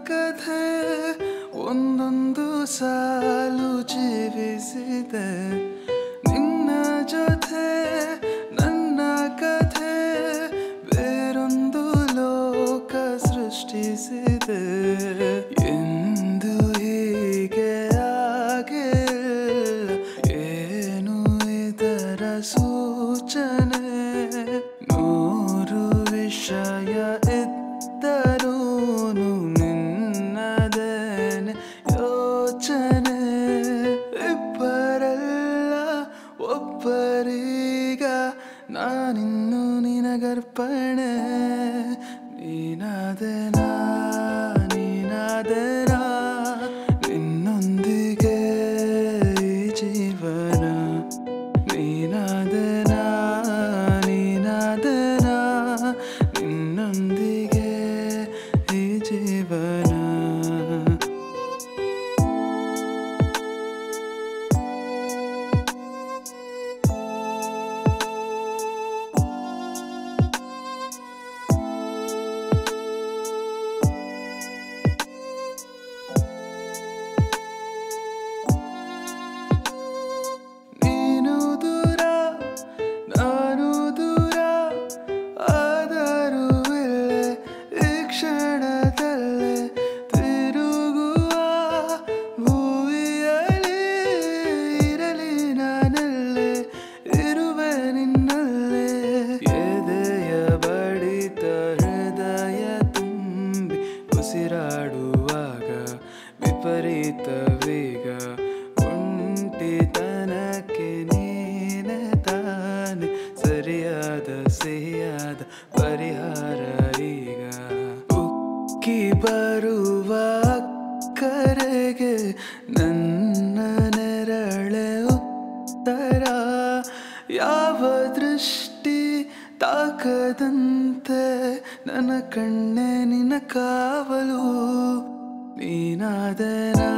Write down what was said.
ಕಥೆ ಒಂದೊಂದು ಸಾಲು ಜೀವಿಸಿದೆ ನಿನ್ನ ಜೊತೆ ನನ್ನ ಕಥೆ ಬೇರೊಂದು ಲೋಕ ಸೃಷ್ಟಿಸಿದೆ ಎಂದು ಹೀಗೆ ಆಗಿಲ್ಲ ಏನು ಇದರ ಸೂಚನೆ ನೂರು ವಿಷಯ ಇದ್ದರೂನು ನಿನ್ನದೇನೆ ಯೋಚನೆ ಇಬ್ಬರಲ್ಲ ಒಬ್ಬರೀಗ ನಾನಿನ್ನು ನಿನಗರ್ಪಣೆ ನೀನಾದೆನಾ ನೀನಾದೆನಾ ನಿನ್ನೊಂದಿಗೆ ಈ ಜೀವನ ನೀನಾದೆನಾ ನೀನಾದೆನಾ ನಿನ್ನೊಂದಿಗೆ ಈ ಜೀವನ ನೀನು ದೂರ ನಾನು ದೂರ ಆದರೂ ಇಲ್ಲೇ ಈ ಕ್ಷಣದಲ್ಲೇ ತಿರುಗುವ ಭೂಮಿಯಲ್ಲಿ ಇರಲಿ ನಾನಲ್ಲೇ ಇರುವೆ ನಿನ್ನಲ್ಲೇ ಎದೆಯ ಬಡಿತ ಹೃದಯ ತುಂಬಿ ಉಸಿರಾಡುವಾಗ ವಿಪರೀತ ವೇಗ ಒಂಟಿತನಕ್ಕೆ ನೀನೆ ತಾನೆ ಸರಿಯಾದ ಸಿಹಿಯಾದ ಪರಿಹಾರ ಈಗ ಉಕ್ಕಿ ಬರುವ ಕರೆಗೆ ನನ್ನ ನೆರಳೆ ಉತ್ತರ ಯಾವ ದೃಷ್ಟಿ ತಾಕದಂತೆ ನನ್ನ ಕಣ್ಣೆ ನಿನ್ನ ಕಾವಲು ನೀನಾದೆನಾ